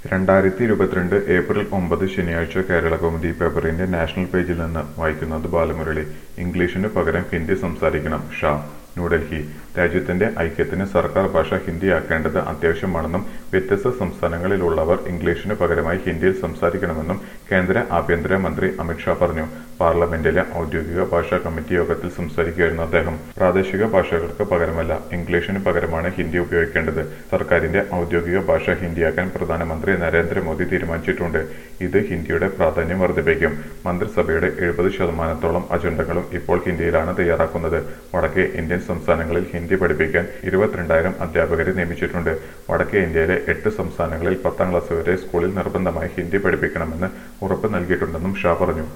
രണ്ടായിരത്തി ഇരുപത്തിരണ്ട് ഏപ്രിൽ ഒമ്പത് ശനിയാഴ്ച കേരളകൗമുദി പേപ്പറിന്റെ നാഷണൽ പേജിൽ നിന്ന് വായിക്കുന്നത് ബാലമുരളി ഇംഗ്ലീഷിനു പകരം ഹിന്ദി സംസാരിക്കണം ഷാ ന്യൂഡൽഹി രാജ്യത്തിന്റെ ഐക്യത്തിന് സർക്കാർ ഭാഷ ഹിന്ദിയാക്കേണ്ടത് അത്യാവശ്യമാണെന്നും വ്യത്യസ്ത സംസ്ഥാനങ്ങളിലുള്ളവർ ഇംഗ്ലീഷിനു പകരമായി ഹിന്ദിയിൽ സംസാരിക്കണമെന്നും കേന്ദ്ര ആഭ്യന്തര മന്ത്രി അമിത്ഷാ പറഞ്ഞു പാർലമെന്റിലെ ഔദ്യോഗിക ഭാഷാ കമ്മിറ്റി യോഗത്തിൽ സംസാരിക്കുകയായിരുന്നു അദ്ദേഹം പ്രാദേശിക ഭാഷകൾക്ക് പകരമല്ല ഇംഗ്ലീഷിന് പകരമാണ് ഹിന്ദി ഉപയോഗിക്കേണ്ടത് സർക്കാരിന്റെ ഔദ്യോഗിക ഭാഷ ഹിന്ദിയാക്കാൻ പ്രധാനമന്ത്രി നരേന്ദ്രമോദി തീരുമാനിച്ചിട്ടുണ്ട് ഇത് ഹിന്ദിയുടെ പ്രാധാന്യം വർദ്ധിപ്പിക്കും മന്ത്രിസഭയുടെ എഴുപത് ശതമാനത്തോളം അജണ്ടകളും ഇപ്പോൾ ഹിന്ദിയിലാണ് തയ്യാറാക്കുന്നത് വടക്കേ ഇന്ത്യൻ സംസ്ഥാനങ്ങളിൽ ഹിന്ദി പഠിപ്പിക്കാൻ ഇരുപത്തിരണ്ടായിരം അധ്യാപകരെ നിയമിച്ചിട്ടുണ്ട് വടക്കേ ഇന്ത്യയിലെ എട്ട് സംസ്ഥാനങ്ങളിൽ പത്താം ക്ലാസ് വരെ സ്കൂളിൽ നിർബന്ധമായി ഹിന്ദി പഠിപ്പിക്കണമെന്ന് ഉറപ്പ് നൽകിയിട്ടുണ്ടെന്നും ഷാ പറഞ്ഞു